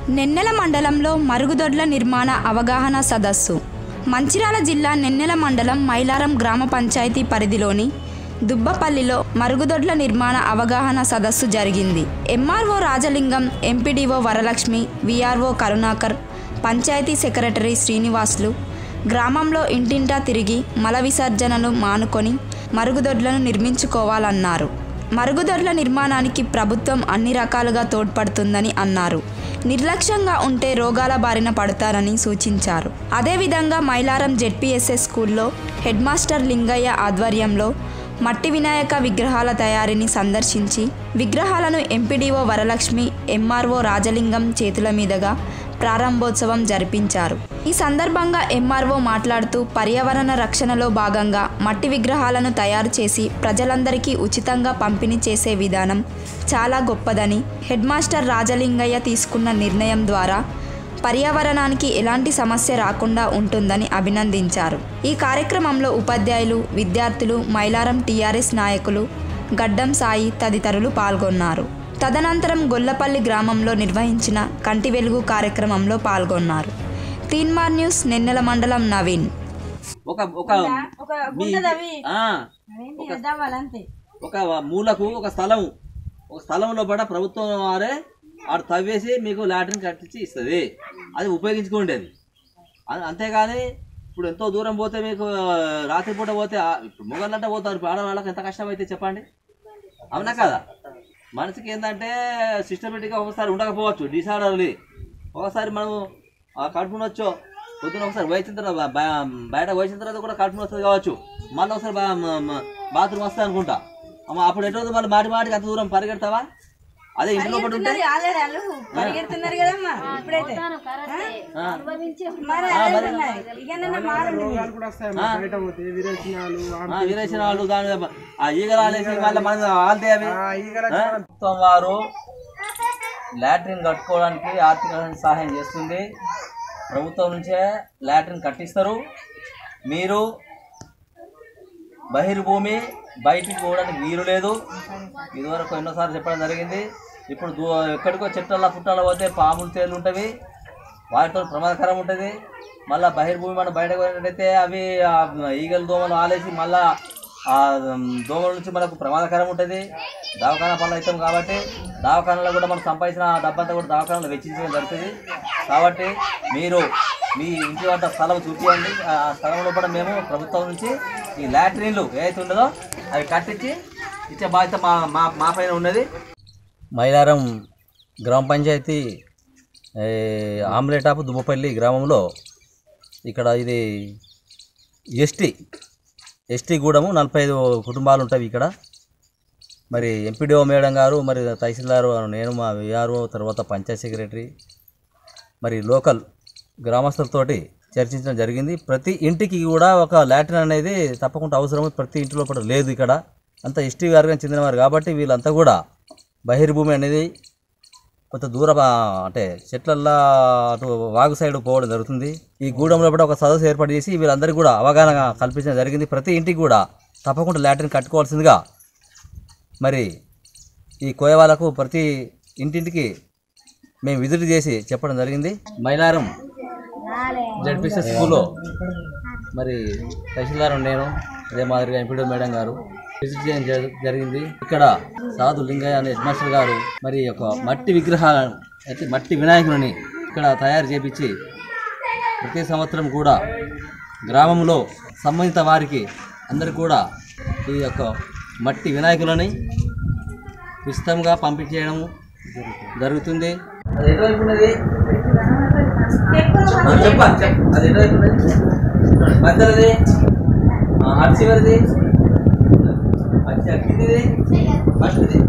నెన్నెల మండలంలో మరుగుదొడ్ల నిర్మాణ అవగాహన సదస్సు మంచిర్యాల జిల్లా నెన్నెల మండలం మైలారం గ్రామ పంచాయతీ పరిధిలోని దుబ్బపల్లిలో మరుగుదొడ్ల నిర్మాణ అవగాహన సదస్సు జరిగింది MRO Rajalingam MPDO Varalakshmi VRO Karunakar panchayat secretary Srinivasulu గ్రామంలో ఇంటింటా తిరిగి మల విసర్జనలు మానుకొని మరుగుదొడ్లను నిర్మించుకోవాలన్నారు మరుగుదొడ్ల నిర్మాణానికి ప్రభుత్వం అన్ని రకాలుగా తోడ్పడుతుందని అన్నారు నిర్లక్ష్యంగా ఉంటే రోగాల బారిన పడతారని సూచించారు అదేవిధంగా మైలారం జెడ్పీఎస్ఎస్ స్కూల్లో హెడ్ మాస్టర్ లింగయ్య ఆధ్వర్యంలో మట్టి వినాయక విగ్రహాల తయారీని సందర్శించి విగ్రహాలను ఎంపీడీఓ వరలక్ష్మి ఎంఆర్ఓ రాజలింగం చేతుల మీదుగా ప్రారంభోత్సవం జరిపించారు ఈ సందర్భంగా ఎంఆర్ఓ మాట్లాడుతూ పర్యావరణ రక్షణలో భాగంగా మట్టి విగ్రహాలను తయారు చేసి ప్రజలందరికీ ఉచితంగా పంపిణీ చేసే విధానం చాలా గొప్పదని హెడ్ మాస్టర్ రాజలింగయ్య తీసుకున్న నిర్ణయం ద్వారా పర్యావరణానికి ఎలాంటి సమస్య రాకుండా ఉంటుందని అభినందించారు ఈ కార్యక్రమంలో ఉపాధ్యాయులు విద్యార్థులు మైలారం టీఆర్ఎస్ నాయకులు గడ్డం సాయి తదితరులు పాల్గొన్నారు తదనంతరం గొల్లపల్లి గ్రామంలో నిర్వహించిన కంటి వెలుగు కార్యక్రమంలో పాల్గొన్నారు తీన్మార్ న్యూస్ నెన్నెల మండలం నవీన్ ఒక ఒక ఒక మీ- గుండదవి ఆ, అదేంటి ఎద్దావాలంతే ఒక మూలకు ఒక స్థలం ఒక స్థలంలో పడ ప్రభుత్వం వారే ఆడు తవ్వేసి మీకు లాటరీని కట్టించి ఇస్తుంది అది ఉపయోగించుకోండి అది అ- అంతేగాని ఇప్పుడు ఎంతో దూరం పోతే మీకు ఆ, రాత్రిపూట పోతే ఆ, ఇప్పుడు మొగళ్ళంటే పోతారు ఇప్పుడు ఆడవాళ్ళకి ఎంత కష్టం అయితే చెప్పండి అవునా కదా మనిషికి ఏంటంటే సిస్టమేటిక్గా ఒకసారి ఉండకపోవచ్చు డిసార్డర్లీ ఒకసారి మనం ఆ కడుపు నొచ్చో పొద్దున ఒకసారి పోయించిన తర్వాత బ- బ- బయట పోయించిన తర్వాత కూడా కడుపు వస్తుంది కావచ్చు మళ్ళీ ఒకసారి బాత్రూమ్ వస్తుంది అనుకుంటా అమ్మ అప్పుడు ఎటు మళ్ళీ మాటి మాటికి అంత దూరం పరిగెడతావా అదే ఇంట్లో ఒకటి ఉంటే ఆల్రెడీ వాళ్ళు పరిగెడుతున్నారు కదమ్మా ఇప్పుడైతే ఆ, మరి అదే ఉన్నాయి. ఇక నన్ను మారండి మీరు. ఆ, వీరేసిన వాళ్ళు దాని ఆ ఈగలు ఆలేసి మళ్ళీ మన ఆల్తే అవి ఆ? ప్రభుత్వం వారు లాట్రిన్ కట్టుకోవడానికి ఆర్థిక సహాయం చేస్తుంది ప్రభుత్వం నుంచే లాట్రిన్ కట్టిస్తారు మీరు బహిర్భూమి బయటికి పోవడానికి వీలు లేదు ఇదివరకు ఎన్నోసార్లు చెప్పడం జరిగింది ఇప్పుడు దూ ఎక్కడికో చెట్ల పుట్టాల పోతే పాములు తేలు ఉంటవి వాటితో ప్రమాదకరం ఉంటుంది మళ్ళీ బహిర్భూమి మనం బయటకు పోయినట్టయితే అవి ఆ ఈగలు దోమలు ఆలేసి మళ్ళా ఆ దోమల నుంచి మనకు ప్రమాదకరం ఉంటుంది దవాఖానా పనులు అవుతాం కాబట్టి దవాఖానలో కూడా మనం సంపాదించిన డబ్బంతా కూడా దవాఖానలో వెచ్చించడం జరుగుతుంది కాబట్టి మీరు మీ ఇంటి వద్ద స్థలం చూపించండి ఆ స్థలంలో కూడా మేము ప్రభుత్వం నుంచి ఈ లాట్రిన్లు ఏదైతే ఉండదో అవి కట్టించి ఇచ్చే బాధ్యత మా మా మా పైన ఉన్నది మైలారం గ్రామ పంచాయతీ ఏ, ఆమ్లెటాపు దుమ్మపల్లి గ్రామంలో ఇక్కడ ఇది ఎస్టీ ఎస్టీ గూడము నలభై ఐదు కుటుంబాలు ఉంటాయి ఇక్కడ మరి ఎంపీడీఓ మేడం గారు మరి తహసీల్దారు నేను మా విఆర్ఓ తర్వాత పంచాయత్ సెక్రటరీ మరి లోకల్ గ్రామస్తులతోటి చర్చించడం జరిగింది ప్రతి ఇంటికి కూడా ఒక లాట్రిన్ అనేది తప్పకుండా అవసరం ప్రతి ఇంటి లోపల లేదు ఇక్కడ అంతా ఎస్టీ వర్గం చెందినవారు కాబట్టి వీళ్ళంతా కూడా బహిర్భూమి అనేది కొంత దూరం ఆ, అంటే చెట్లల్లో అటు వాగు సైడ్ పోవడం జరుగుతుంది ఈ గూడెంలో కూడా ఒక సదస్సు ఏర్పాటు చేసి వీళ్ళందరికీ కూడా అవగాహన కల్పించడం జరిగింది ప్రతి ఇంటికి కూడా తప్పకుండా లాట్రిన్ కట్టుకోవాల్సిందిగా మరి ఈ కోయ వాళ్ళకు ప్రతి ఇంటింటికి మేము విజిట్ చేసి చెప్పడం జరిగింది మైలారం జడ్పీసీ స్కూల్లో మరి తహసీల్దార్ నేను అదే మాదిరిగా ఎంపీడీ మేడం గారు విజిట్ చేయడం జరి- జరిగింది ఇక్కడ సాధు లింగయ్య అనే హెడ్ మాస్టర్ గారు మరి ఒక మట్టి విగ్రహాలను అయితే మట్టి వినాయకుని ఇక్కడ తయారు చేపించి ప్రతి సంవత్సరం కూడా గ్రామంలో సంబంధిత వారికి అందరికి కూడా ఈ యొక్క మట్టి వినాయకులని ఉచితంగా పంపించేయడం జరుగుతుంది అది ఎటువైపు ఉన్నది ఆ, చెప్పా చెప్ అది ఎటువైపు ఉన్నది మధ్యలోది ఆ, అటు చివరిది అటు కిందిది ఫస్ట్ది